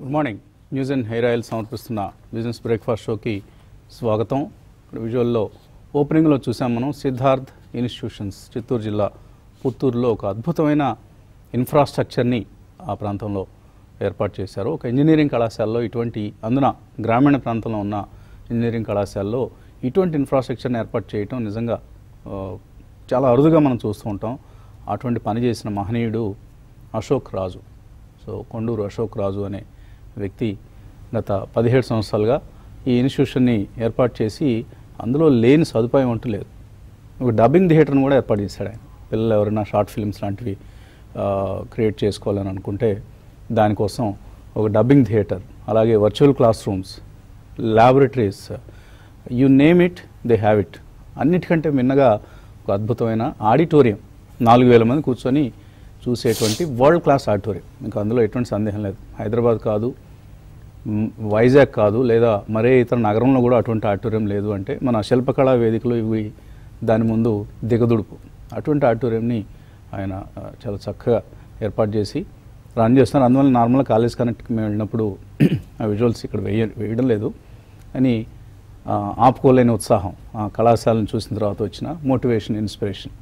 Good morning news and hair oil సమర్పిస్తున్న business breakfast షోకి స్వాగతం ఇక్కడ విజువల్లో ఓపెనింగ్లో చూసాం మనం సిద్ధార్థ్ ఇన్స్టిట్యూషన్స్ చిత్తూరు జిల్లా పుత్తూరులో ఒక అద్భుతమైన ఇన్ఫ్రాస్ట్రక్చర్ని ఆ ప్రాంతంలో ఏర్పాటు చేశారు ఒక ఇంజనీరింగ్ కళాశాలలో ఇటువంటి అందున గ్రామీణ ప్రాంతంలో ఉన్న ఇంజనీరింగ్ కళాశాలలో ఇటువంటి ఇన్ఫ్రాస్ట్రక్చర్ని ఏర్పాటు చేయటం నిజంగా ఆ, చాలా అరుదుగా మనం చూస్తూ ఉంటాం అటువంటి పని చేసిన మహనీయుడు అశోక్ రాజు సో కొండూరు అశోక్ రాజు అనే వ్యక్తి గత పదిహేడు సంవత్సరాలుగా ఈ ఇన్స్టిట్యూషన్ని ఏర్పాటు చేసి అందులో లేని సదుపాయం అంటూ లేదు ఒక డబ్బింగ్ థియేటర్ని కూడా ఏర్పాటు చేశాడు ఆయన పిల్లలు ఎవరైనా షార్ట్ ఫిల్మ్స్ లాంటివి క్రియేట్ చేసుకోవాలని అనుకుంటే దానికోసం ఒక డబ్బింగ్ థియేటర్ అలాగే virtual classrooms laboratories you name it they have it అన్నిటికంటే మిన్నగా ఒక అద్భుతమైన ఆడిటోరియం నాలుగు వేల మంది కూర్చొని చూసేటువంటి వరల్డ్ క్లాస్ ఆడిటోరియం ఇంకా అందులో ఎటువంటి సందేహం లేదు హైదరాబాద్ కాదు మ్, వైజాగ్ కాదు లేదా మరే ఇతర నగరంలో కూడా అటువంటి ఆడిటోరియం లేదు అంటే మన శిల్పకళా వేదికలు ఇవి దాని ముందు దిగదుడుపు అటువంటి ఆడిటోరియంని ఆయన ఆ, చాలా చక్కగా ఏర్పాటు చేసి రన్ చేస్తున్నారు అందువల్ల నార్మల్గా కాలేజ్ కనెక్ట్కి మేము వెళ్ళినప్పుడు ఆ విజువల్స్ ఇక్కడ వేయ వేయడం లేదు అని ఆ, ఆపుకోలేని ఉత్సాహం ఆ కళాశాలను చూసిన తర్వాత వచ్చిన మోటివేషన్ ఇన్స్పిరేషన్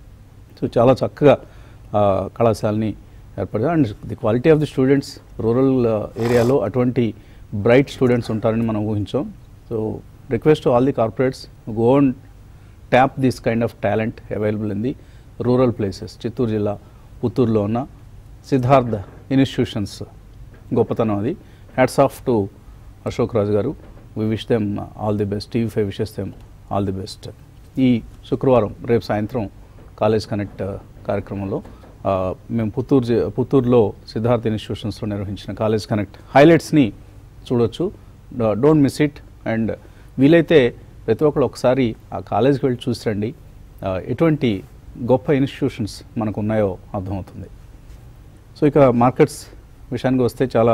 సో చాలా చక్కగా ఆ, కళాశాలని ఏర్పడి and the quality of the students rural ఏరియాలో అటువంటి బ్రైట్ స్టూడెంట్స్ ఉంటారని మనం ఊహించాం so request all the corporates go and tap this kind of talent available in the rural places Chittoor జిల్లా పుత్తూరులో ఉన్న సిద్ధార్థ ఇన్స్టిట్యూషన్స్ గొప్పతనం అది hats off to Ashok Raju గారు we wish them all the best TV five wishes them all the best ఈ శుక్రవారం రేపు సాయంత్రం కాలేజ్ కనెక్ట్ కార్యక్రమంలో ఆ, మేము పుత్తూరు జి- పుత్తూరులో సిద్ధార్థ ఇన్స్టిట్యూషన్స్లో నిర్వహించిన కాలేజ్ కనెక్ట్ హైలైట్స్ని చూడొచ్చు డోంట్ మిస్ ఇట్ అండ్ వీలైతే ప్రతి ఒక్కరు ఒకసారి ఆ కాలేజ్కి వెళ్ళి చూసి రండి ఆ, ఎటువంటి గొప్ప ఇన్స్టిట్యూషన్స్ మనకు ఉన్నాయో అర్థమవుతుంది సో ఇక మార్కెట్స్ విషయానికి వస్తే చాలా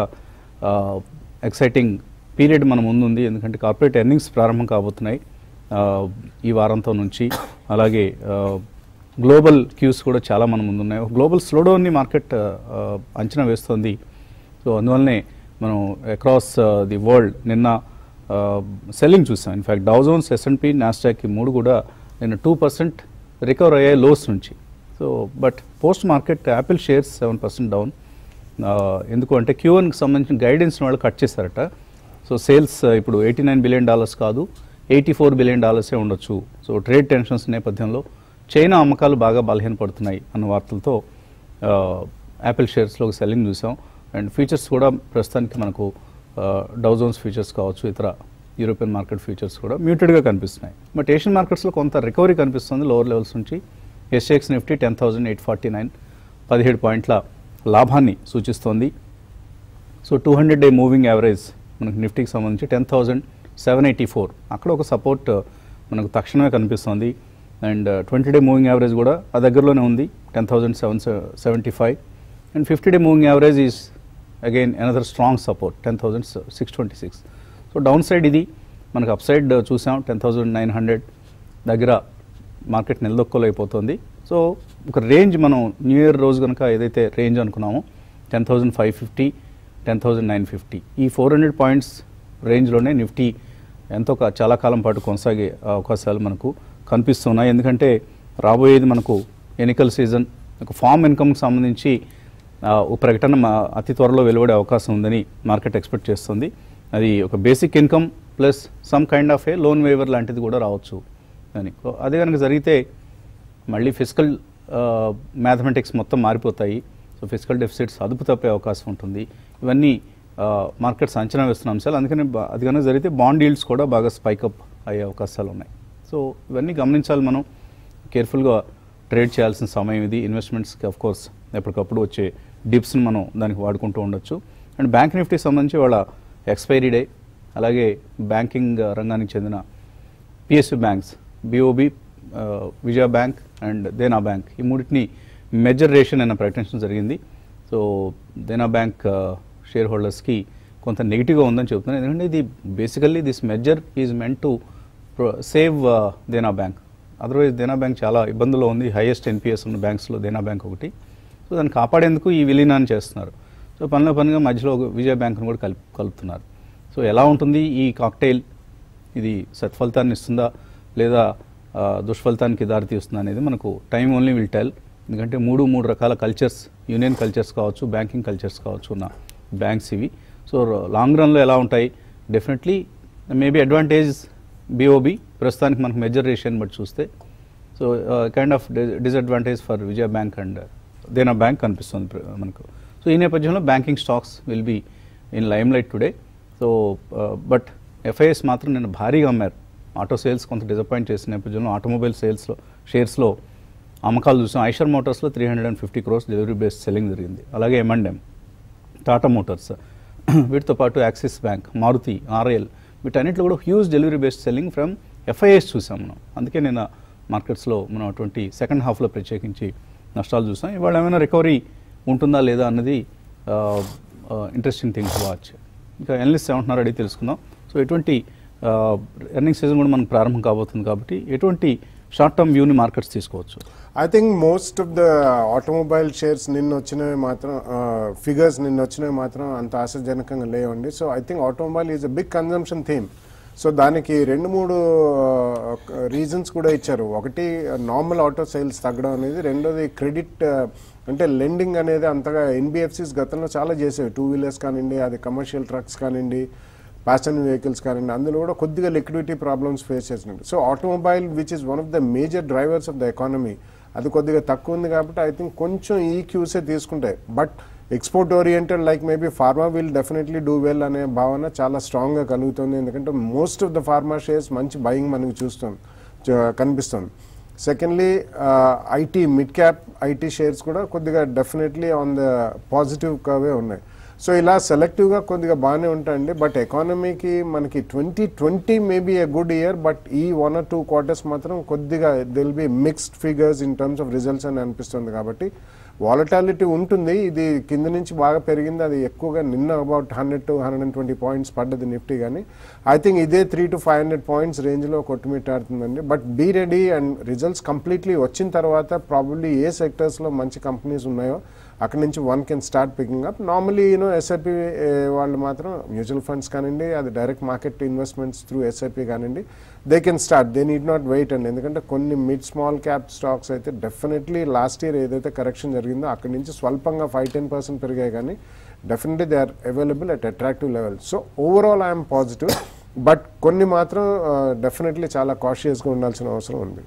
ఎక్సైటింగ్ పీరియడ్ మన ముందు ఉంది ఎందుకంటే కార్పొరేట్ ఎర్నింగ్స్ ప్రారంభం కాబోతున్నాయి ఆ, ఈ వారంతో నుంచి అలాగే గ్లోబల్ క్యూస్ కూడా చాలా మన ముందు ఉన్నాయి గ్లోబల్ స్లోడౌన్ని మార్కెట్ అంచనా వేస్తోంది సో అందువల్లనే మనం అక్రాస్ ది వరల్డ్ నిన్న సెల్లింగ్ చూసాం ఇన్ఫ్యాక్ట్ డౌజోన్స్ ఎస్ఎన్పి నాస్టాక్ ఈ మూడు కూడా నిన్న టూ పర్సెంట్ రికవర్ అయ్యాయి లోస్ నుంచి so but post market Apple shares seven percent down ఎందుకు అంటే క్యూఎన్కి సంబంధించిన గైడెన్స్ వాళ్ళు కట్ చేశారట సో సేల్స్ ఇప్పుడు ఎయిటీ నైన్ బిలియన్ డాలర్స్ కాదు ఎయిటీ ఫోర్ బిలియన్ డాలర్సే ఉండొచ్చు సో ట్రేడ్ టెన్షన్స్ నేపథ్యంలో చైనా అమ్మకాలు బాగా బలహీనపడుతున్నాయి అన్న వార్తలతో యాపిల్ షేర్స్లో సెల్లింగ్ చూసాం అండ్ ఫీచర్స్ కూడా ప్రస్తుతానికి మనకు డౌజోన్స్ ఫీచర్స్ కావచ్చు ఇతర యూరోపియన్ మార్కెట్ ఫీచర్స్ కూడా మ్యూటెడ్గా కనిపిస్తున్నాయి బట్ ఏషియన్ మార్కెట్స్లో కొంత రికవరీ కనిపిస్తుంది లోవర్ లెవెల్స్ నుంచి SGX Nifty ten thousand eight forty nine పదిహేడు పాయింట్ల లాభాన్ని సూచిస్తోంది so two hundred day moving average మనకు నిఫ్టీకి సంబంధించి ten thousand seven eighty four అక్కడ ఒక సపోర్ట్ మనకు తక్షణమే కనిపిస్తుంది and twenty day moving average కూడా ఆ దగ్గరలోనే ఉంది ten thousand seven seventy five and fifty day moving average is again another strong support ten thousand six twenty six so down side ఇది మనకు అప్ సైడ్ చూసాం టెన్ థౌజండ్ నైన్ హండ్రెడ్ దగ్గర market నిలదొక్కలైపోతుంది so ఒక range మనం new year రోజు కనుక ఏదైతే రేంజ్ అనుకున్నామో ten thousand five fifty ten thousand nine fifty ఈ ఫోర్ హండ్రెడ్ పాయింట్స్ రేంజ్లోనే నిఫ్టీ ఎంతో కా- చాలా కాలం పాటు కొనసాగే అవకాశాలు మనకు కనిపిస్తున్నాయి ఎందుకంటే రాబోయేది మనకు ఎన్నికల సీజన్ ఒక ఫామ్ ఇన్కమ్కి సంబంధించి ఆ, ఒక ప్రకటన మా- అతి త్వరలో వెలువడే అవకాశం ఉందని మార్కెట్ ఎక్స్పెక్ట్ చేస్తుంది అది ఒక basic income plus some kind of a loan waiver లాంటిది కూడా రావచ్చు అని సో అదే కనుక జరిగితే మళ్ళీ ఫిజికల్ మ్యాథమెటిక్స్ మొత్తం మారిపోతాయి సో ఫిజికల్ డెఫిసిట్స్ అదుపు తప్పే అవకాశం ఉంటుంది ఇవన్నీ మార్కెట్స్ అంచనా వేస్తున్న అంశాలు అందుకని బా- అది కనుక జరిగితే బాండ్ ఈల్డ్స్ కూడా బాగా స్పైకప్ అయ్యే అవకాశాలు ఉన్నాయి సో ఇవన్నీ గమనించాలి మనం కేర్ఫుల్గా ట్రేడ్ చేయాల్సిన సమయం ఇది ఇన్వెస్ట్మెంట్స్కి ఆఫ్ కోర్స్ ఎప్పటికప్పుడు వచ్చే డిప్స్ని మనం దానికి వాడుకుంటూ ఉండొచ్చు అండ్ బ్యాంక్ నిఫ్టీకి సంబంధించి వాళ్ళ ఎక్స్పైరీ డే అలాగే బ్యాంకింగ్ రంగానికి చెందిన PSU banks BOB Vijaya bank and Dena bank ఈ మూడింటిని మెజర్ రేషన్ అయిన ప్రకటించడం జరిగింది సో దేనా బ్యాంక్ షేర్ హోల్డర్స్కి కొంత నెగిటివ్గా ఉందని చెప్తున్నాను ఎందుకంటే ఇది basically this merger is meant to save Dena bank otherwise Dena bank చాలా ఇబ్బందుల్లో ఉంది హైయెస్ట్ ఎన్పిఎస్ ఉన్న బ్యాంక్స్లో దేనా బ్యాంక్ ఒకటి సో దాన్ని కాపాడేందుకు ఈ విలీనాన్ని చేస్తున్నారు సో సో పనిలో పనిగా మధ్యలో ఒక విజయ బ్యాంక్ను కూడా కలిపి కలుపుతున్నారు సో ఎలా ఉంటుంది ఈ కాక్టైల్ ఇది సత్ఫలితాన్ని ఇస్తుందా లేదా ఆ, దుష్ఫలితానికి దారితీస్తుందా అనేది మనకు టైం ఓన్లీ విల్ టెల్ ఎందుకంటే మూడు మూడు రకాల కల్చర్స్ యూనియన్ కల్చర్స్ కావచ్చు బ్యాంకింగ్ కల్చర్స్ కావచ్చు ఉన్న బ్యాంక్స్ ఇవి సో లాంగ్ రన్లో ఎలా ఉంటాయి డెఫినెట్లీ మేబీ అడ్వాంటేజ్ బీఓబి ప్రస్తుతానికి మనకు మెజర్ రేషియోని బట్టి చూస్తే so kind of disadvantage for Vijaya bank and Dena bank కనిపిస్తుంది ప్ర- మనకు సో ఈ నేపథ్యంలో banking stocks will be in limelight today so but FIs మాత్రం నిన్న భారీగా అమ్మారు ఆటో సేల్స్ కొంత డిసప్పాయింట్ చేసిన నేపథ్యంలో ఆటోమొబైల్ సేల్స్లో షేర్స్లో అమ్మకాలు చూసాం ఐషర్ మోటార్స్లో three hundred and fifty crores delivery based selling జరిగింది అలాగే ఎంఎండ్ఎం టాటా మోటార్స్ వీటితో పాటు యాక్సిస్ బ్యాంక్ మారుతి ఆర్ఐఎల్ వీటన్నిటిలో కూడా huge delivery based selling from FIs చూసాం మనం అందుకే నేను మార్కెట్స్లో మనం అటువంటి సెకండ్ హాఫ్లో ప్రత్యేకించి నష్టాలు చూసాం ఇవాళ ఏమైనా రికవరీ ఉంటుందా లేదా అన్నది ఇంట్రెస్టింగ్ థింగ్ టు వాచ్ ఇంకా ఎనలిస్ట్ ఏమంటున్నారో అడిగి తెలుసుకుందాం సో ఎటువంటి ఎర్నింగ్ సీజన్ కూడా మనకు ప్రారంభం కాబోతుంది కాబట్టి ఎటువంటి షార్ట్ టర్మ్ వ్యూని మార్కెట్స్ తీసుకోవచ్చు I think most of the automobile shares నిన్న వచ్చినవి మాత్రం ఫిగర్స్ నిన్న వచ్చినవి మాత్రం అంత ఆశాజనకంగా లేవండి so I think automobile is a big consumption theme so దానికి రెండు మూడు రీజన్స్ కూడా ఇచ్చారు ఒకటి నార్మల్ ఆటో సేల్స్ తగ్గడం అనేది రెండోది క్రెడిట్ అంటే లెండింగ్ అనేది అంతగా ఎన్బిఎఫ్సిస్ గతంలో చాలా చేసేవి టూ వీలర్స్ కానివ్వండి అది కమర్షియల్ ట్రక్స్ కానివ్వండి ప్యాసెంజర్ వెహికల్స్ కానివ్వండి అందులో కూడా కొద్దిగా లిక్విడిటీ ప్రాబ్లమ్స్ ఫేస్ చేసినట్టు so automobile which is one of the major drivers of the economy అది కొద్దిగా తక్కువ ఉంది కాబట్టి ఐ థింక్ కొంచెం ఈ క్యూసే తీసుకుంటాయి but export oriented like maybe pharma will definitely do well అనే భావన చాలా స్ట్రాంగ్గా కలుగుతుంది ఎందుకంటే most of the pharma shares మంచి బయింగ్ మనకు చూస్తుంది చ- కనిపిస్తుంది secondly IT mid cap IT shares కూడా కొద్దిగా definitely on the positive curve ఉన్నాయి సో ఇలా సెలెక్టివ్గా కొద్దిగా బాగానే ఉంటాయండి బట్ ఎకానమీకి మనకి twenty twenty maybe a good year but ఈ వన్ ఆర్ టూ క్వార్టర్స్ మాత్రం కొద్దిగా will be mixed figures in terms of results అని అనిపిస్తుంది కాబట్టి వాలటాలిటీ ఉంటుంది ఇది కింద నుంచి బాగా పెరిగింది అది ఎక్కువగా నిన్న about hundred to hundred and twenty points పడ్డది నిఫ్టీ కానీ ఐ థింక్ ఇదే three to five hundred points రేంజ్లో కొట్టుమిట్టాడుతుందండి but be ready and results completely వచ్చిన తర్వాత ప్రాబబ్లీ ఏ సెక్టర్స్లో మంచి కంపెనీస్ ఉన్నాయో అక్కడి నుంచి one can start picking up normally you know SIP వాళ్ళు మాత్రం మ్యూచువల్ ఫండ్స్ కానివ్వండి అది direct market investments through SIP కానివ్వండి they can start they need not wait అండి ఎందుకంటే కొన్ని మిడ్ స్మాల్ క్యాప్ స్టాక్స్ అయితే డెఫినెట్లీ లాస్ట్ ఇయర్ ఏదైతే కరెక్షన్ జరిగిందో అక్కడి నుంచి స్వల్పంగా ఫైవ్ టెన్ పర్సెంట్ పెరిగాయి కానీ definitely they are available at attractive level so overall I'm positive but కొన్ని మాత్రం డెఫినెట్లీ చాలా కాషియస్గా ఉండాల్సిన అవసరం ఉంది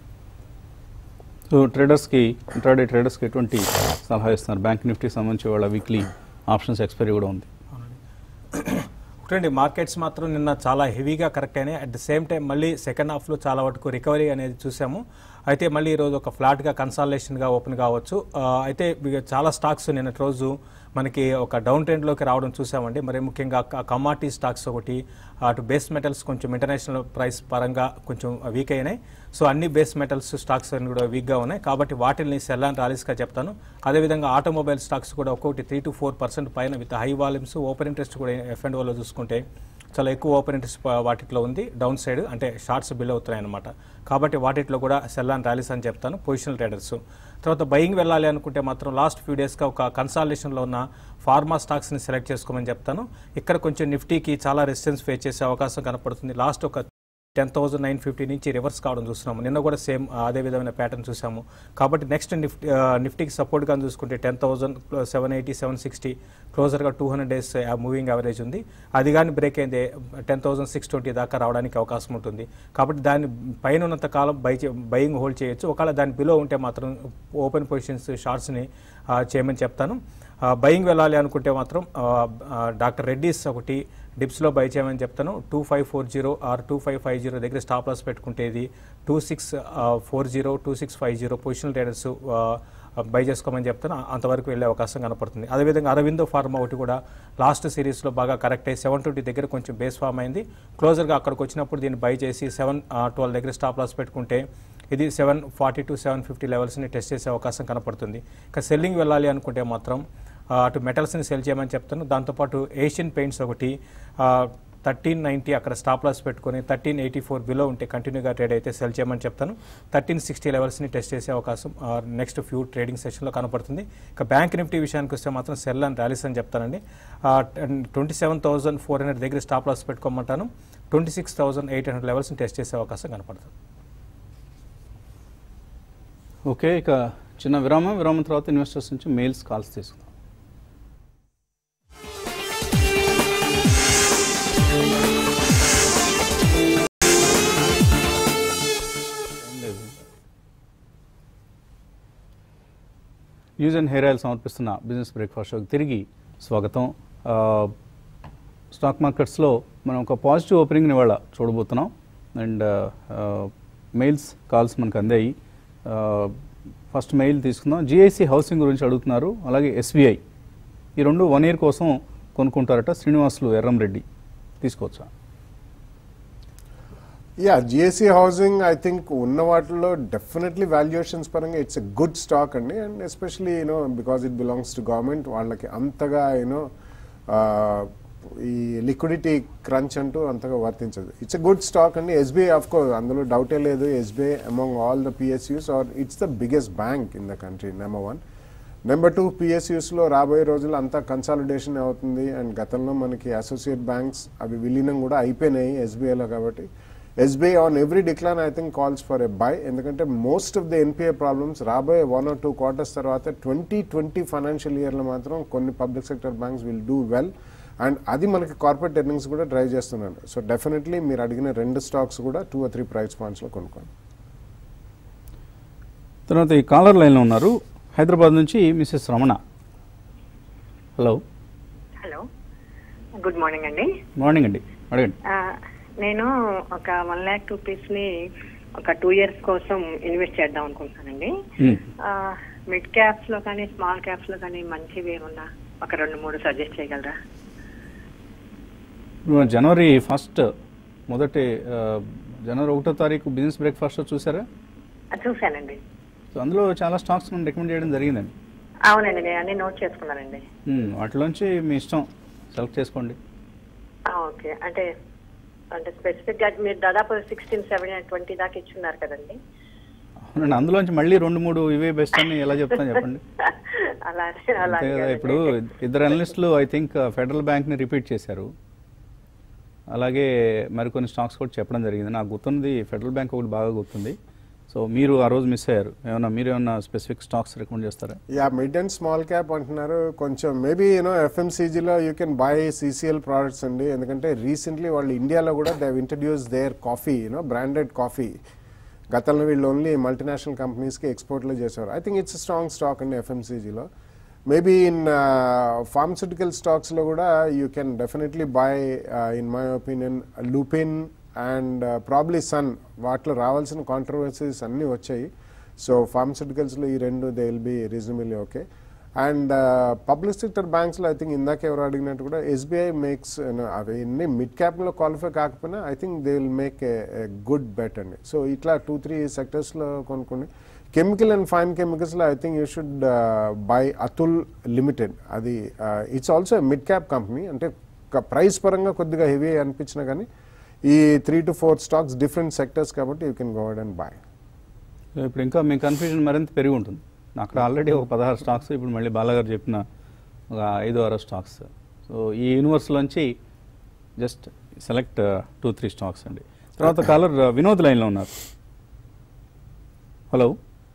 సో ట్రేడర్స్కి ఇంట్రాడే ట్రేడర్స్కి ఎటువంటి సలహా ఇస్తున్నారు బ్యాంక్ నిఫ్టీకి సంబంధించి వాళ్ళ వీక్లీ ఆప్షన్స్ ఎక్స్పైరీ కూడా ఉంది ఒకటండి మార్కెట్స్ మాత్రం నిన్న చాలా హెవీగా కరెక్ట్ అయినాయి అట్ ద సేమ్ టైం మళ్ళీ సెకండ్ హాఫ్లో చాలా వరకు రికవరీ అనేది చూసాము అయితే మళ్ళీ ఈరోజు ఒక ఫ్లాట్గా కన్సాలేషన్గా ఓపెన్ కావచ్చు ఆ, అయితే ఇక చాలా స్టాక్స్ నిన్నటి రోజు మనకి ఒక డౌన్ ట్రెండ్లోకి రావడం చూసామండి మరి ముఖ్యంగా కమాటీ స్టాక్స్ ఒకటి అటు బేస్ మెటల్స్ కొంచెం ఇంటర్నేషనల్ ప్రైస్ పరంగా కొంచెం వీక్ అయినాయి సో అన్ని బేస్ మెటల్స్ స్టాక్స్ అన్ని కూడా వీక్గా ఉన్నాయి కాబట్టి వాటిని సెల్ అండ్ ర్యాలీస్గా చెప్తాను అదేవిధంగా ఆటోమొబైల్ స్టాక్స్ కూడా ఒక్కొక్కటి త్రీ టు ఫోర్ పర్సెంట్ పైన with high volumes open interest కూడా ఎఫ్ అండ్ ఓలో చూసుకుంటే చాలా ఎక్కువ ఓపెన్ ఇంట్రెస్ట్ ప- వాటిలో ఉంది డౌన్ సైడ్ అంటే షార్ట్స్ బిల్ అవుతున్నాయి అనమాట కాబట్టి వాటిలో కూడా సెల్ అండ్ ర్యాలీస్ అని చెప్తాను పొజిషనల్ ట్రేడర్స్ తర్వాత బయింగ్ వెళ్ళాలి అనుకుంటే మాత్రం లాస్ట్ ఫ్యూ డేస్గా ఒక కన్సాలేషన్లో ఉన్న ఫార్మా స్టాక్స్ని సెలెక్ట్ చేసుకోమని చెప్తాను ఇక్కడ కొంచెం నిఫ్టీకి చాలా రెసిస్టెన్స్ ఫేస్ చేసే అవకాశం కనపడుతుంది లాస్ట్ ఒక టెన్ థౌసండ్ నైన్ ఫిఫ్టీ నుంచి రివర్స్ కావడం చూస్తున్నాము నిన్న కూడా సేమ్ అదే విధమైన ప్యాటర్న్ చూసాము కాబట్టి నెక్స్ట్ నిఫ్టీ నిఫ్టీకి సపోర్ట్గా చూసుకుంటే ten thousand seven eighty seven sixty క్లోజర్గా two hundred days moving average ఉంది అది కానీ బ్రేక్ అయింది టెన్ థౌసండ్ సిక్స్ ట్వంటీ దాకా రావడానికి అవకాశం ఉంటుంది కాబట్టి దాని పైన ఉన్నంత కాలం బై బయింగ్ హోల్డ్ చేయొచ్చు ఒకవేళ దాని బిలో ఉంటే మాత్రం ఓపెన్ పొజిషన్స్ షార్ట్స్ని చేయమని చెప్తాను బయింగ్ వెళ్ళాలి అనుకుంటే మాత్రం ఆ, ఆ, డాక్టర్ రెడ్డిస్ ఒకటి డిప్స్లో బై చేయమని చెప్తాను two five four zero or two five five zero దగ్గర స్టాప్ లాస్ పెట్టుకుంటే ఇది two six four zero two six five zero positional traders buy చేసుకోమని చెప్తాను అంతవరకు వెళ్ళే అవకాశం కనపడుతుంది అదేవిధంగా అరవిందో ఫార్మా ఒకటి కూడా లాస్ట్ సిరీస్లో బాగా కరెక్ట్ అయ్యి సెవెన్ ట్వంటీ దగ్గర కొంచెం బేస్ ఫామ్ అయింది క్లోజర్గా అక్కడికి వచ్చినప్పుడు దీన్ని బై చేసి సెవెన్ ట్వెల్వ్ దగ్గర స్టాప్ లాస్ పెట్టుకుంటే ఇది seven forty to seven fifty లెవెల్స్ని టెస్ట్ చేసే అవకాశం కనపడుతుంది ఇక సెల్లింగ్ వెళ్ళాలి అనుకుంటే మాత్రం ఆ, అటు మెటల్స్ని సెల్ చేయమని చెప్తాను దాంతోపాటు ఏషియన్ పెయింట్స్ ఒకటి థర్టీన్ నైంటీ అక్కడ స్టాప్ లాస్ పెట్టుకొని థర్టీన్ ఎయిటీ ఫోర్ బిలో ఉంటే కంటిన్యూగా ట్రేడ్ అయితే సెల్ చేయమని చెప్తాను థర్టీన్ సిక్స్టీ లెవెల్స్ని టెస్ట్ చేసే అవకాశం నెక్స్ట్ ఫ్యూ ట్రేడింగ్ సెషన్లో కనపడుతుంది ఇక బ్యాంక్ నిఫ్టీ విషయానికి వస్తే మాత్రం సెల్ అండ్ ర్యాలీస్ అని చెప్తానండి twenty seven thousand four hundred దగ్గర స్టాప్ లాస్ పెట్టుకోమంటాను twenty six thousand eight hundred లెవెల్స్ని టెస్ట్ చేసే అవకాశం కనపడుతుంది ఓకే ఇక చిన్న విరామం విరామం తర్వాత ఇన్వెస్టర్స్ నుంచి మెయిల్స్ కాల్స్ తీసుకుందాం ఏం లేదు. న్యూస్ అండ్ హెయిర్ ఆయిల్ సమర్పిస్తున్న బిజినెస్ బ్రేక్ఫాస్ట్ షోకి తిరిగి స్వాగతం ఆ, స్టాక్ మార్కెట్స్లో మనం ఒక పాజిటివ్ ఓపెనింగ్ని ఇవాళ చూడబోతున్నాం అండ్ మెయిల్స్ కాల్స్ మనకు అందాయి ఆ, ఫస్ట్ మెయిల్ తీసుకుందాం జిఐసి హౌసింగ్ గురించి అడుగుతున్నారు అలాగే ఎస్బీఐ ఈ రెండు వన్ ఇయర్ కోసం కొనుక్కుంటారట శ్రీనివాసులు ఎర్రంరెడ్డి తీసుకోవచ్చా yeah GSC housing I think ఉన్న వాటిలో డెఫినెట్లీ వాల్యుయేషన్స్ పరంగా ఇట్స్ ఎ గుడ్ స్టాక్ అండి and especially you know because it belongs to government వాళ్ళకి అంతగా యూనో ఈ లిక్విడిటీ క్రంచ్ అంటూ అంతగా వర్తించదు ఇట్స్ ఎ గుడ్ స్టాక్ అండి ఎస్బీఐ ఆఫ్ కోర్స్ అందులో డౌటే లేదు SBI among all the PSUs are it's the biggest bank in the country number one number two పిఎస్యూస్లో రాబోయే రోజుల్లో అంతా కన్సాలిడేషన్ అవుతుంది అండ్ గతంలో మనకి అసోసియేట్ బ్యాంక్స్ అవి విలీనం కూడా అయిపోయినాయి ఎస్బీఐలో కాబట్టి SBI on every decline I think calls for a buy ఎందుకంటే most of the NPA problems రాబోయే వన్ ఆర్ టూ క్వార్టర్స్ తర్వాత ట్వంటీ ట్వంటీ ఫైనాన్షియల్ ఇయర్లో మాత్రం కొన్ని public sector banks will do well and అది మనకి కార్పొరేట్ ఎర్నింగ్స్ కూడా drive చేస్తున్నాడు సో డెఫినెట్లీ మీరు అడిగిన రెండు స్టాక్స్ కూడా టూ ఆర్ త్రీ ప్రైస్ పాయింట్స్లో కొనుక్కోండి తర్వాత ఈ కాలర్ లైన్లో ఉన్నారు హైదరాబాద్ నుంచి Mrs Ramana hello hello good morning అండి మార్నింగ్ అండి అడగండి ఆ, నేను ఒక వన్ ల్యాక్ రూపీస్ని ఒక టూ ఇయర్స్ కోసం ఇన్వెస్ట్ చేద్దాం అనుకుంటున్నానండి మ్మ్. మిడ్ క్యాప్స్ లో కానీ స్మాల్ క్యాప్స్ లో కానీ మంచివి ఏమన్నా ఒక రెండు మూడు సజెస్ట్ చేయగలరా ఇప్పుడు జనవరి ఫస్ట్ మొదటి ఆ, జనవరి ఒకటో తారీఖు బిజినెస్ బ్రేక్ఫాస్ట్ చూసారా అది చూశానండి సో అందులో చాలా స్టాక్స్ మనం రికమెండ్ చేయడం జరిగిందండి అవునండి నేను అన్ని నోట్ చేసుకున్నానండి మ్మ్. వాటిలోంచి మీ ఇష్టం సెలెక్ట్ చేసుకోండి ఆ, ఓకే అంటే అంటే స్పెసిఫిక్ గా మీరు దాదాపు సిక్స్టీన్ సెవెన్ ట్వంటీ దాకా ఇచ్చున్నారు కదండి అవునండి అందులోంచి మళ్ళీ రెండు మూడు ఇవే బెస్ట్ అని ఎలా చెప్తాను చెప్పండి అలాగే అలాగే అంతే కదా ఇప్పుడు ఇద్దరు అనలిస్టులు ఐ థింక్ ఫెడరల్ బ్యాంక్ని రిపీట్ చేశారు అలాగే మరికొన్ని స్టాక్స్ కూడా చెప్పడం జరిగింది నాకు గుర్తున్నది ఫెడరల్ బ్యాంక్ ఒకటి బాగా గుర్తుంది సో మీరు ఆ రోజు మిస్ అయ్యారు ఏమన్నా మీరు ఏమన్నా స్పెసిఫిక్ స్టాక్స్ రికమెండ్ చేస్తారా yeah mid and small cap అంటున్నారు కొంచెం మేబీ యూనో ఎఫ్ఎంసీజీలో you can buy CCL products అండి ఎందుకంటే రీసెంట్లీ వాళ్ళు ఇండియాలో కూడా they introduce their coffee you know branded coffee గతంలో వీళ్ళు ఓన్లీ మల్టీనేషనల్ కంపెనీస్కి ఎక్స్పోర్ట్లో చేశారు I think it's strong stock అండి ఎఫ్ఎంసీజీలో మేబీ ఇన్ ఫార్మస్యూటికల్ స్టాక్స్లో కూడా you can definitely buy in my opinion Lupin and probably Sun వాటిలో రావాల్సిన కాంట్రవర్సీస్ అన్నీ వచ్చాయి సో ఫార్మస్యూటికల్స్లో ఈ రెండు they will be reasonably okay and public sector బ్యాంక్స్లో ఐ థింక్ ఇందాక ఎవరు అడిగినట్టు కూడా ఎస్బీఐ మేక్స్ అవన్నీ మిడ్ క్యాప్లో క్వాలిఫై కాకపోయినా I think they will make a good bet అండి సో ఇట్లా టూ త్రీ సెక్టర్స్లో కొనుక్కోండి కెమికల్ అండ్ ఫైన్ కెమికల్స్లో I think you should buy Atul limited అది it's also mid cap company అంటే ప్రైస్ పరంగా కొద్దిగా హెవీ అనిపించినా కానీ ఈ three to four stocks different sectors కాబట్టి you can go ahead and buy so ఇప్పుడు ఇంకా మీ కన్ఫ్యూజన్ మరింత పెరిగి ఉంటుంది అక్కడ ఆల్రెడీ ఒక పదహారు స్టాక్స్ ఇప్పుడు మళ్ళీ బాలాగారు చెప్పిన ఒక ఐదు ఆరో స్టాక్స్ సో ఈ యూనివర్స్లోంచి just select two three stocks అండి తర్వాత కాలర్ వినోద్ లైన్లో ఉన్నారు hello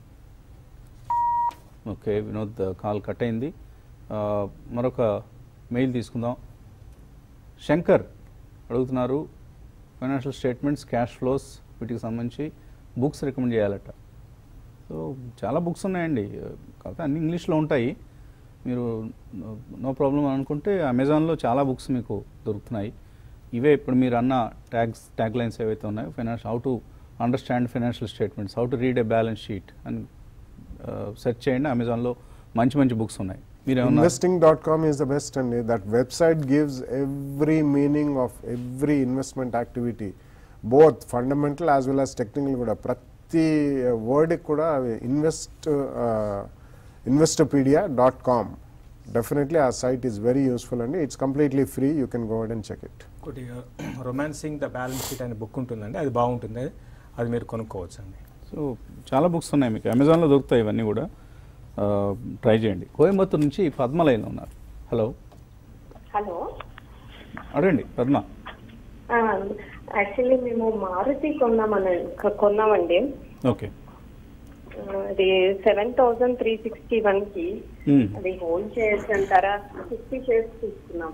okay Vinod call cut అయింది ఆ, మరొక మెయిల్ తీసుకుందాం శంకర్ అడుగుతున్నారు ఫైనాన్షియల్ స్టేట్మెంట్స్ క్యాష్ ఫ్లోస్ వీటికి సంబంధించి బుక్స్ రికమెండ్ చేయాలట సో చాలా బుక్స్ ఉన్నాయండి కాకపోతే అన్ని ఇంగ్లీష్లో ఉంటాయి మీరు నో ప్రాబ్లం అనుకుంటే అమెజాన్లో చాలా బుక్స్ మీకు దొరుకుతున్నాయి ఇవే ఇప్పుడు మీరు అన్న ట్యాగ్స్ ట్యాగ్ లైన్స్ ఏవైతే ఉన్నాయో finance how to understand financial statements how to read a balance sheet అని సెర్చ్ చేయండి అమెజాన్లో మంచి మంచి బుక్స్ ఉన్నాయి మీరు ఏమన్నా investing dot com is the best అండి that website gives every meaning of every investment activity both fundamental as well as technical కూడా ప్రతి వర్డ్కి కూడా invest Investopedia dot com definitely ఆ సైట్ ఈస్ వెరీ యూస్ఫుల్ అండి it's completely free you can go and check it ఒకటి romancing the balance sheet అనే book ఉంటుందండి అది బాగుంటుంది అది మీరు కొనుక్కోవచ్చు అండి సో చాలా బుక్స్ ఉన్నాయి మీకు అమెజాన్లో దొరుకుతాయి ఇవన్నీ కూడా ట్రై చేయండి కోయంబత్తూరు నుంచి పద్మ లైన్లో ఉన్నారు హలో హలో అడగండి పద్మ యాక్చువల్లీ మేము మారుతి కొన్నామని కొన్నామండి ఓకే ఆ, అది seven thousand three sixty one కి మ్మ్. అది హోల్డ్ చేయొచ్చు అంటారా ఫిఫ్టీ షేర్స్ తీసుకున్నాం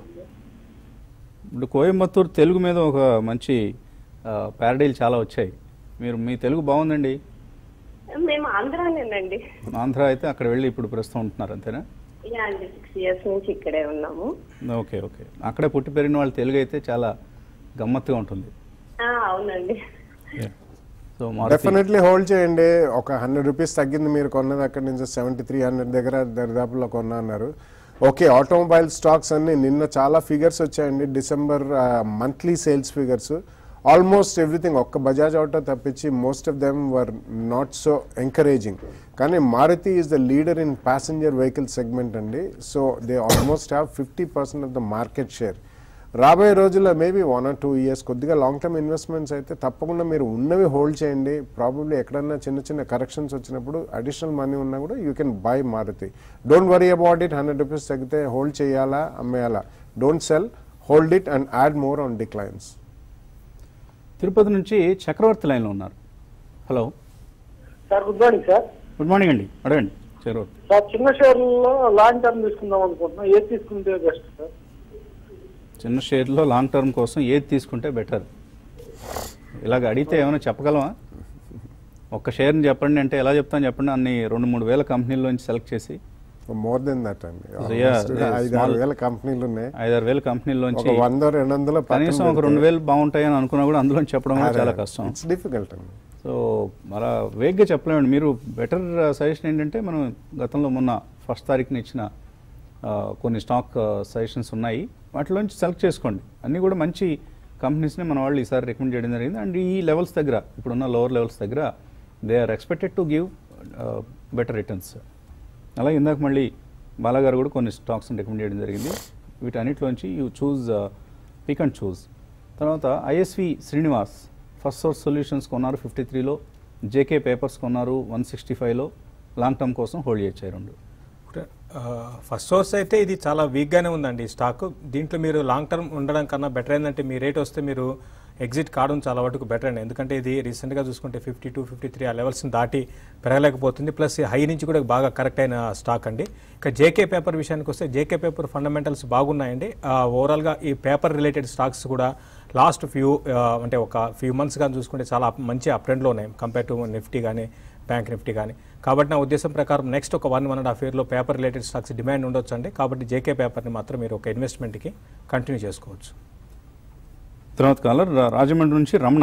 ఇప్పుడు కోయంబత్తూరు తెలుగు మీద ఒక మంచి ప్యారడైలు చాలా వచ్చాయి మీరు మీ తెలుగు బాగుందండి మేము ఆంధ్రానేనండి ఆంధ్ర అయితే అక్కడ వెళ్ళి ఇప్పుడు ప్రస్తుతం ఉంటున్నారు అంతేనా యా అండి సిక్స్ ఇయర్స్ నుంచి ఇక్కడే ఉన్నాము ఓకే ఓకే అక్కడే పుట్టి పెరిగిన వాళ్ళ తెలుగు అయితే చాలా గమ్మత్తుగా ఉంటుంది ఆ, అవునండి సో మారుతి డెఫినెట్లీ హోల్డ్ చేయండి ఒక హండ్రెడ్ రూపీస్ తగ్గింది మీరు కొన్నది అక్కడి నుంచి సెవెంటీ త్రీ హండ్రెడ్ దగ్గర దరిదాపులో కొన్నా అన్నారు ఓకే ఆటోమొబైల్ స్టాక్స్ అన్ని నిన్న చాలా ఫిగర్స్ వచ్చాయండి December monthly sales figures almost everything ఒక్క బజాజ్ ఆటో తప్పించి most of them were not so encouraging కానీ Maruti is the leader in passenger vehicle segment అండి so they almost have fifty percent of the market share రాబోయే రోజుల్లో maybe one or two years కొద్దిగా long term investments అయితే తప్పకుండా మీరు ఉన్నవి hold చేయండి ప్రాబబ్లీ ఎక్కడన్నా చిన్న చిన్న కరెక్షన్స్ వచ్చినప్పుడు అడిషనల్ మనీ ఉన్నా కూడా you can buy Maruti don't worry about it hundred rupees తగ్గితే హోల్డ్ చేయాలా అమ్మేయాలా don't sell hold it and add more on declines Tirupati నుంచి చక్రవర్తి లైన్లో ఉన్నారు hello sir good morning sir good morning అండి అడగండి చక్రవర్తి సార్ చిన్న షేర్లలో లాంగ్ టర్మ్ తీసుకుందాం అనుకుంటున్నా ఏది తీసుకుంటే బెస్ట్ సార్ చిన్న షేర్లో లాంగ్ టర్మ్ కోసం ఏది తీసుకుంటే బెటర్ ఇలాగ అడిగితే ఏమైనా చెప్పగలమా ఒక్క షేర్ని చెప్పండి అంటే ఎలా చెప్తాను చెప్పండి అన్ని రెండు మూడు వేల కంపెనీల్లోంచి సెలెక్ట్ చేసి మోర్ దెన్ దట్ అండి So, yeah, Almost the ఐదు small- ఆరు వేల కంపెనీలు ఉన్నాయి ఐదారు వేల కంపెనీల్లోంచి ఒక వంద రెండు వందల కనీసం ఒక రెండు వేలు బాగుంటాయని అనుకున్నా కూడా అందులో చెప్పడం కూడా చాలా కష్టం ఇట్స్ డిఫికల్ట్ అండి సో అలా వేగ్గా చెప్పలేమండి మీరు బెటర్ సజెషన్ ఏంటంటే మనం గతంలో మొన్న ఫస్ట్ తారీఖున ఇచ్చిన ఆ, కొన్ని స్టాక్ సజెషన్స్ ఉన్నాయి వాటిలోంచి సెలెక్ట్ చేసుకోండి అన్నీ కూడా మంచి కంపెనీస్ని మన వాళ్ళు ఈసారి రికమెండ్ చేయడం జరిగింది అండ్ ఈ లెవెల్స్ దగ్గర ఇప్పుడున్న లోవర్ లెవెల్స్ దగ్గర they are expected to give better returns అలాగే ఇందాక మళ్ళీ బాలాగారు కూడా కొన్ని స్టాక్స్ని రికమెండ్ చేయడం జరిగింది వీటన్నిటిలోంచి you choose pick and choose తర్వాత ISV Srinivas first source solutions కొన్నారు ఫిఫ్టీ త్రీలో జేకే పేపర్స్ కొన్నారు వన్ సిక్స్టీ ఫైవ్లో లాంగ్ టర్మ్ కోసం హోల్డ్ చేయొచ్చాయి రెండు ఫస్ట్ సోర్స్ అయితే ఇది చాలా వీక్గానే ఉందండి ఈ స్టాక్ దీంట్లో మీరు లాంగ్ టర్మ్ ఉండడం కన్నా బెటర్ ఏంటంటే మీ రేట్ వస్తే మీరు ఎగ్జిట్ కావడం చాలా వరకు బెటర్ అండి ఎందుకంటే ఇది రీసెంట్గా చూసుకుంటే ఫిఫ్టీ టూ ఫిఫ్టీ త్రీ ఆ లెవెల్స్ని దాటి పెరగలేకపోతుంది ప్లస్ హై నుంచి కూడా బాగా కరెక్ట్ అయిన స్టాక్ అండి ఇక జేకే పేపర్ విషయానికి వస్తే జేకే పేపర్ ఫండమెంటల్స్ బాగున్నాయండి ఓవరాల్గా ఈ పేపర్ రిలేటెడ్ స్టాక్స్ కూడా లాస్ట్ ఫ్యూ అంటే ఒక ఫ్యూ మంత్స్ కానీ చూసుకుంటే చాలా up- మంచి అప్ ట్రెండ్లో ఉన్నాయి కంపేర్ టు నిఫ్టీ కానీ బ్యాంక్ నిఫ్టీ కానీ కాబట్టి నా ఉద్దేశం ప్రకారం నెక్స్ట్ ఒక వన్ వన్ అండ్ హాఫ్ ఇయర్లో పేపర్ రిలేటెడ్ స్టాక్స్ డిమాండ్ ఉండొచ్చు అండి కాబట్టి జేకే పేపర్ని మాత్రం మీరు ఒక ఇన్వెస్ట్మెంట్కి కంటిన్యూ చేసుకోవచ్చు తర్వాత కాలర్ రా- రాజమండ్రి నుంచి రమణ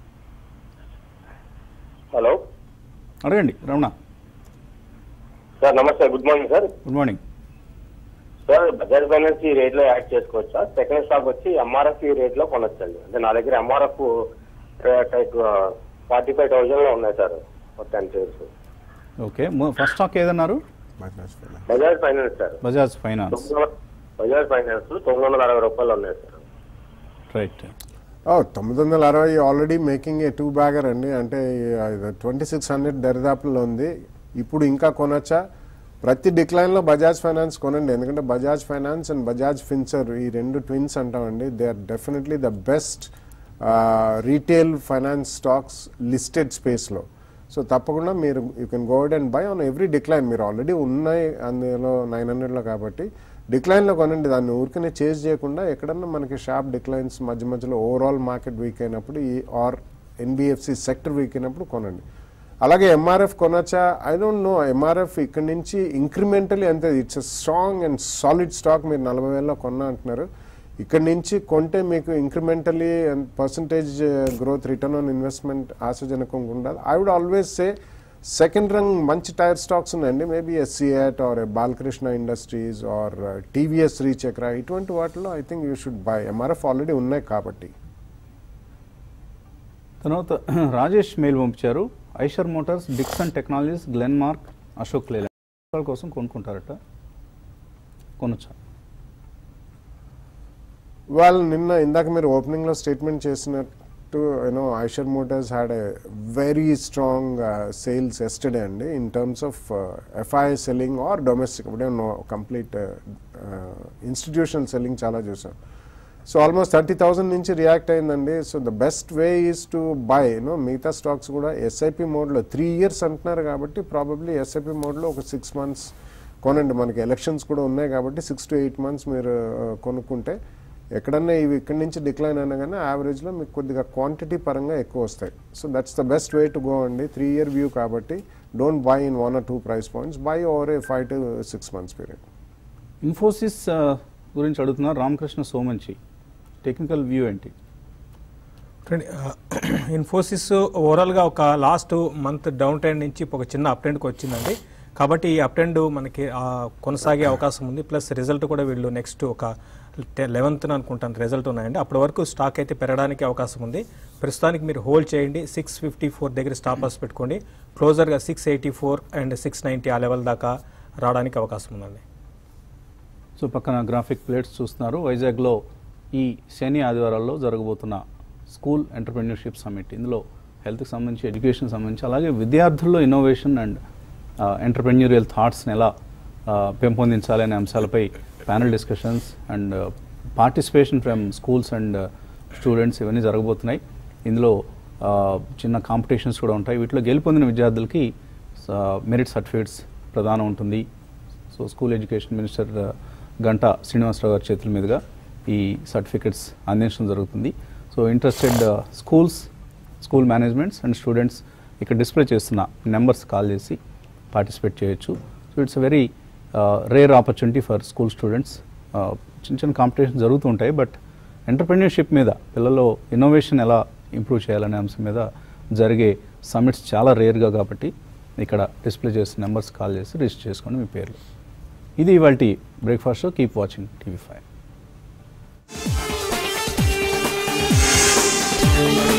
హలో అడగండి రమణ సార్ నమస్తే good morning sir good morning sir Bajaj finance ఈ రేట్ లో యాడ్ చేసుకోవచ్చా సెకండ్ స్టాక్ వచ్చి ఎంఆర్ఎఫ్ ఈ రేట్ లో కొనొచ్చండి అంటే నా దగ్గర MRF type forty five thousand లో ఉన్నాయి sir ten shares okay first stock ఏదన్నారు Bajaj finance sir Bajaj finance తొమ్మిది వందల- బజాజ్ ఫైనాన్స్ తొమ్మిది వందల అరవై రూపాయలు ఉన్నాయి సార్ రైట్ ఓ తొమ్మిది వందల అరవై already making a two bagger అండి అంటే ట్వంటీ సిక్స్ హండ్రెడ్ దరిదాపుల్లో ఉంది ఇప్పుడు ఇంకా కొనొచ్చా ప్రతి డిక్లైన్లో బజాజ్ ఫైనాన్స్ కొనండి ఎందుకంటే Bajaj finance and Bajaj finserv ఈ రెండు ట్విన్స్ అంటామండి they are definitely the best retail finance stocks listed స్పేస్లో సో తప్పకుండా మీరు you can go ahead and buy on every decline మీరు ఆల్రెడీ ఉన్నాయి అందులో నైన్ హండ్రెడ్లో కాబట్టి డిక్లైన్లో కొనండి దాన్ని ఊరికనే చేజ్ చేయకుండా ఎక్కడన్నా మనకి షార్ప్ డిక్లైన్స్ మధ్య మధ్యలో ఓవరాల్ మార్కెట్ వీక్ అయినప్పుడు ఈ ఆర్ ఎన్బిఎఫ్సి సెక్టర్ వీక్ అయినప్పుడు కొనండి అలాగే ఎంఆర్ఎఫ్ కొనొచ్చా ఐ డోంట్ నో ఎంఆర్ఎఫ్ ఇక్కడ నుంచి ఇంక్రిమెంటలీ అంతే it's strong and solid stock మీరు నలభై వేలలో కొన్నా అంటున్నారు ఇక్కడ నుంచి కొంటే మీకు incrementally and percentage growth return on investment ఆశాజనకంగా ఉండాలి I would always say second rung మంచి టైర్ స్టాక్స్ ఉన్నాయండి maybe CEAT or Balakrishna industries or TVS Srichakra ఇటువంటి వాటిలో I think you should buy MRF already ఉన్నాయి కాబట్టి తర్వాత రాజేష్ మెయిల్ పంపించారు Eicher motors Dixon technologies Glenmark Ashok Leyland వాళ్ళ కోసం కొనుక్కుంటారట కొనొచ్చా వాళ్ళు నిన్న ఇందాక మీరు ఓపెనింగ్ లో స్టేట్మెంట్ చేసినట్టు you know Eicher motors had a very strong sales yesterday అండి in terms of FI selling or domestic ఇప్పుడే కంప్లీట్ ఇన్స్టిట్యూషనల్ సెల్లింగ్ చాలా చూసాం సో ఆల్మోస్ట్ థర్టీ థౌసండ్ నుంచి రియాక్ట్ అయిందండి so the best way is to buy you know మిగతా stocks కూడా SIP మోడ్లో three years అంటున్నారు కాబట్టి ప్రాబబ్లీ ఎస్ఐపి మోడ్లో ఒక సిక్స్ మంత్స్ కొనండి మనకి ఎలక్షన్స్ కూడా ఉన్నాయి కాబట్టి సిక్స్ టు ఎయిట్ మంత్స్ మీరు uh, కొనుక్కుంటే ఎక్కడన్నా ఇవి ఇక్కడి నుంచి డిక్లైన్ అయినా కానీ యావరేజ్లో మీకు కొద్దిగా క్వాంటిటీ పరంగా ఎక్కువ వస్తాయి so that's the best way to go అండి త్రీ ఇయర్ వ్యూ కాబట్టి don't buy in one or two price points buy over a five to six months period Infosys ఆ, గురించి అడుగుతున్నారు రామకృష్ణ సోమంచి టెక్నికల్ వ్యూ ఏంటి చూడండి, ఆ, ఇన్ఫోసిస్ ఓవరాల్గా ఒక లాస్ట్ మంత్ డౌన్ ట్రెండ్ నుంచి ఒక చిన్న అప్ ట్రెండ్కి వచ్చిందండి కాబట్టి ఈ అప్ ట్రెండ్ మనకి ఆ, కొనసాగే అవకాశం ఉంది ప్లస్ రిజల్ట్ కూడా వీళ్ళు నెక్స్ట్ ఒక లెవెన్త్ అనుకుంటాను రిజల్ట్ ఉన్నాయండి అప్పటి వరకు స్టాక్ అయితే పెరగడానికి అవకాశం ఉంది ప్రస్తుతానికి మీరు హోల్డ్ చేయండి సిక్స్ ఫిఫ్టీ ఫోర్ దగ్గర స్టాప్ లాస్ పెట్టుకోండి క్లోజర్గా six eighty four and six ninety ఆ లెవెల్ దాకా రావడానికి అవకాశం ఉందండి సో పక్కన గ్రాఫిక్ ప్లేట్స్ చూస్తున్నారు వైజాగ్లో ఈ శని ఆదివారాల్లో జరగబోతున్న స్కూల్ ఎంటర్ప్రెన్యూర్షిప్ సమిట్ ఇందులో హెల్త్కి సంబంధించి ఎడ్యుకేషన్ సంబంధించి అలాగే విద్యార్థుల్లో ఇన్నోవేషన్ అండ్ ఎంటర్ప్రెన్యూరియల్ థాట్స్ని ఎలా ఆ, పెంపొందించాలి అనే అంశాలపై panel discussions and participation from schools and students ఇవన్నీ జరగబోతున్నాయి ఇందులో ఆ, చిన్న కాంపిటీషన్స్ కూడా ఉంటాయి వీటిలో గెలుపొందిన విద్యార్థులకి మెరిట్ సర్టిఫికేట్స్ ప్రదానం ఉంటుంది సో స్కూల్ ఎడ్యుకేషన్ మినిస్టర్ ఆ, గంటా శ్రీనివాసరావు గారి చేతుల మీదుగా ఈ సర్టిఫికెట్స్ అందించడం జరుగుతుంది so interested schools school managements and students ఇక్కడ డిస్ప్లే చేస్తున్న నెంబర్స్ కాల్ చేసి పార్టిసిపేట్ చేయొచ్చు so it's very rare opportunity for school students చిన్న చిన్న కాంపిటీషన్ జరుగుతూ ఉంటాయి బట్ ఎంటర్ప్రెన్యూర్షిప్ మీద పిల్లల్లో ఇన్నోవేషన్ ఎలా ఇంప్రూవ్ చేయాలనే అంశం మీద జరిగే సమిట్స్ చాలా రేర్గా కాబట్టి ఇక్కడ డిస్ప్లే చేసిన నెంబర్స్ కాల్ చేసి రిజిస్టర్ చేసుకోండి మీ పేర్లు ఇది ఇవాళ breakfast show keep watching TV five